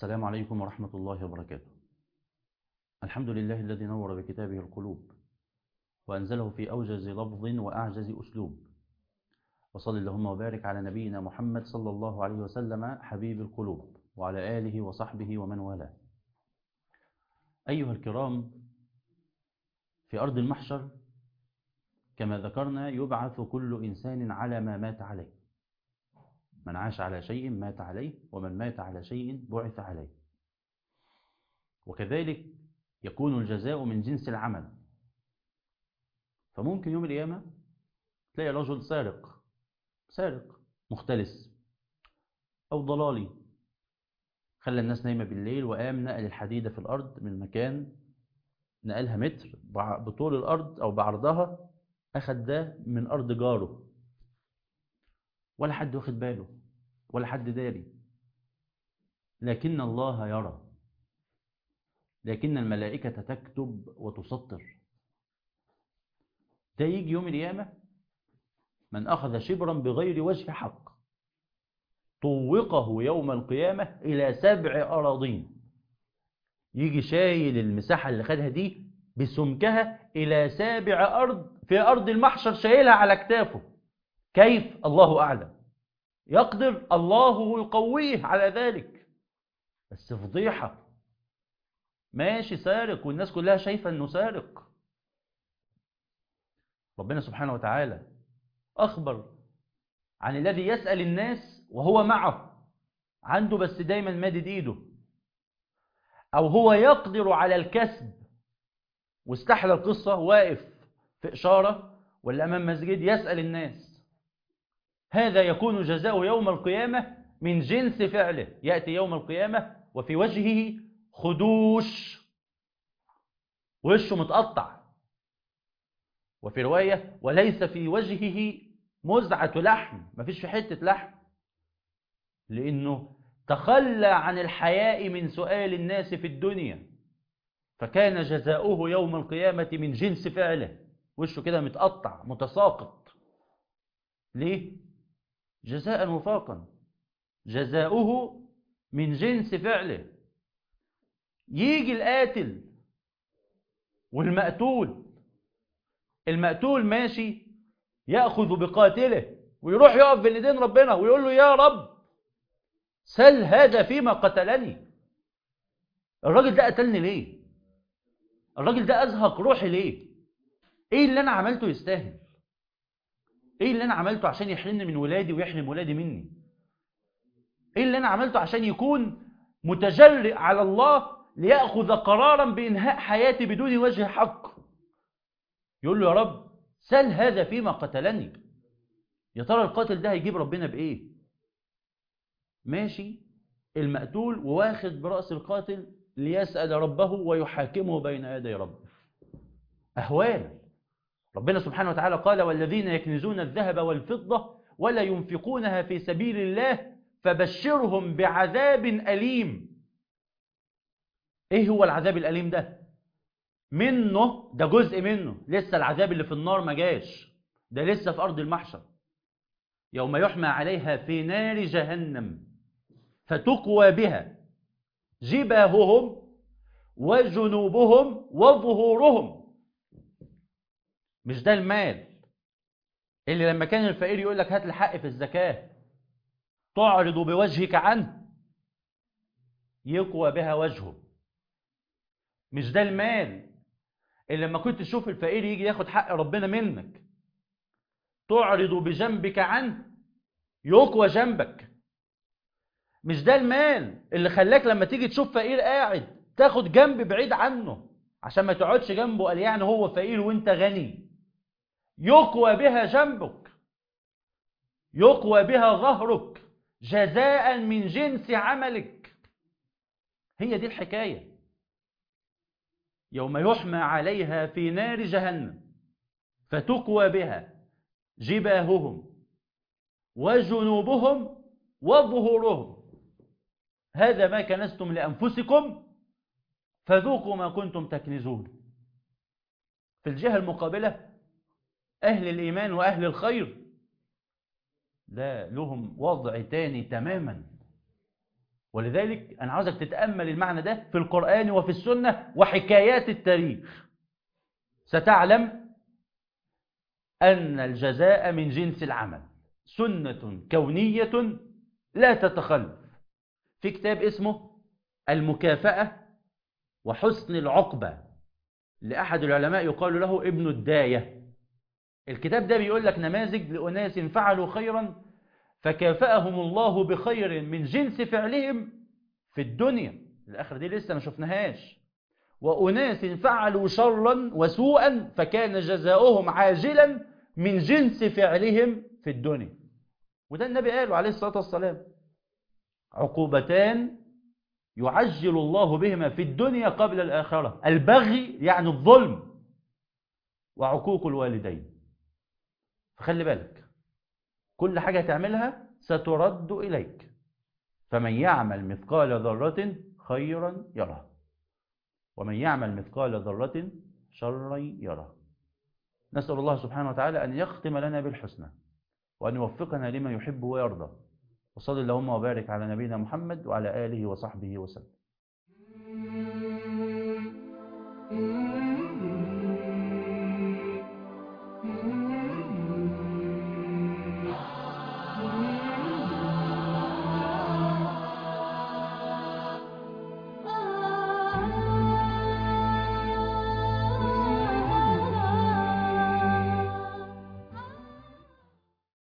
السلام عليكم ورحمة الله وبركاته الحمد لله الذي نور بكتابه القلوب وأنزله في أوجز لفظ وأعجز أسلوب وصل اللهم وبارك على نبينا محمد صلى الله عليه وسلم حبيب القلوب وعلى آله وصحبه ومن والاه أيها الكرام في أرض المحشر كما ذكرنا يبعث كل إنسان على ما مات عليه من عاش على شيء مات عليه ومن مات على شيء بعث عليه وكذلك يكون الجزاء من جنس العمل فممكن يوم القيامة تلاقي رجل سارق سارق مختلس أو ضلالي خلى الناس نايمة بالليل وقام نقل الحديدة في الأرض من مكان نقلها متر بطول الأرض أو بعرضها أخد ده من أرض جاره ولا حد واخد باله ولا حد داري لكن الله يرى لكن الملائكة تكتب وتسطر ده يجي يوم القيامة من أخذ شبرا بغير وجه حق طوقه يوم القيامة إلى سبع أراضين يجي شايل المساحة اللي خدها دي بسمكها إلى سابع أرض في أرض المحشر شايلها على كتافه كيف الله أعلم يقدر الله يقويه على ذلك بس فضيحة ماشي سارق والناس كلها شايفة أنه سارق ربنا سبحانه وتعالى أخبر عن الذي يسأل الناس وهو معه عنده بس دايما مادد إيده أو هو يقدر على الكسب واستحلى القصة واقف في إشارة ولا أمام مسجد يسأل الناس هذا يكون جزاؤه يوم القيامة من جنس فعله يأتي يوم القيامة وفي وجهه خدوش وشه متقطع وفي رواية وليس في وجهه مزعة لحم مفيش في حتة لحم لأنه تخلى عن الحياء من سؤال الناس في الدنيا فكان جزاؤه يوم القيامة من جنس فعله وشه كده متقطع متساقط ليه؟ جزاء وفاقا جزاؤه من جنس فعله يجي القاتل والمقتول المقتول ماشي يأخذ بقاتله ويروح يقف بين ايدين ربنا ويقول له يا رب سل هذا فيما قتلني الراجل ده قتلني ليه الراجل ده أزهق روحي ليه ايه اللي انا عملته يستاهل ايه اللي انا عملته عشان يحرمني من ولادي ويحرم ولادي مني ايه اللي انا عملته عشان يكون متجرئ على الله ليأخذ قرارا بإنهاء حياتي بدون وجه حق يقول له يا رب سل هذا فيما قتلني يا ترى القاتل ده هيجيب ربنا بإيه ماشي المقتول وواخد برأس القاتل ليسأل ربه ويحاكمه بين يدي ربه أهوال ربنا سبحانه وتعالى قال والذين يكنزون الذهب والفضة ولا ينفقونها في سبيل الله فبشرهم بعذاب أليم ايه هو العذاب الأليم ده منه ده جزء منه لسه العذاب اللي في النار ما جاش ده لسه في أرض المحشر يوم يحمى عليها في نار جهنم فتقوى بها جباههم وجنوبهم وظهورهم مش ده المال اللي لما كان الفقير يقول لك هات الحق في الزكاة تعرض بوجهك عنه يقوى بها وجهه مش ده المال اللي لما كنت تشوف الفقير يجي ياخد حق ربنا منك تعرض بجنبك عنه يقوى جنبك مش ده المال اللي خلاك لما تيجي تشوف فقير قاعد تاخد جنب بعيد عنه عشان ما تقعدش جنبه قال يعني هو فقير وانت غني يقوى بها جنبك يقوى بها ظهرك جزاء من جنس عملك هي دي الحكاية يوم يحمى عليها في نار جهنم فتقوى بها جباههم وجنوبهم وظهورهم هذا ما كنستم لأنفسكم فذوقوا ما كنتم تكنزون في الجهة المقابلة أهل الإيمان وأهل الخير لا لهم وضع تاني تماما ولذلك أنا عاوزك تتأمل المعنى ده في القرآن وفي السنة وحكايات التاريخ ستعلم أن الجزاء من جنس العمل سنة كونية لا تتخلف في كتاب اسمه المكافأة وحسن العقبة لأحد العلماء يقال له ابن الداية الكتاب ده بيقول لك نماذج لأناس فعلوا خيرا فكافأهم الله بخير من جنس فعلهم في الدنيا الآخر دي لسه ما شفناهاش وأناس فعلوا شرا وسوءا فكان جزاؤهم عاجلا من جنس فعلهم في الدنيا وده النبي قاله عليه الصلاة والسلام عقوبتان يعجل الله بهما في الدنيا قبل الآخرة البغي يعني الظلم وعقوق الوالدين فخلي بالك كل حاجة تعملها سترد إليك فمن يعمل مثقال ذرة خيرا يره ومن يعمل مثقال ذرة شرا يره نسأل الله سبحانه وتعالى أن يختم لنا بالحسنى وأن يوفقنا لما يحب ويرضى وصلى اللهم وبارك على نبينا محمد وعلى آله وصحبه وسلم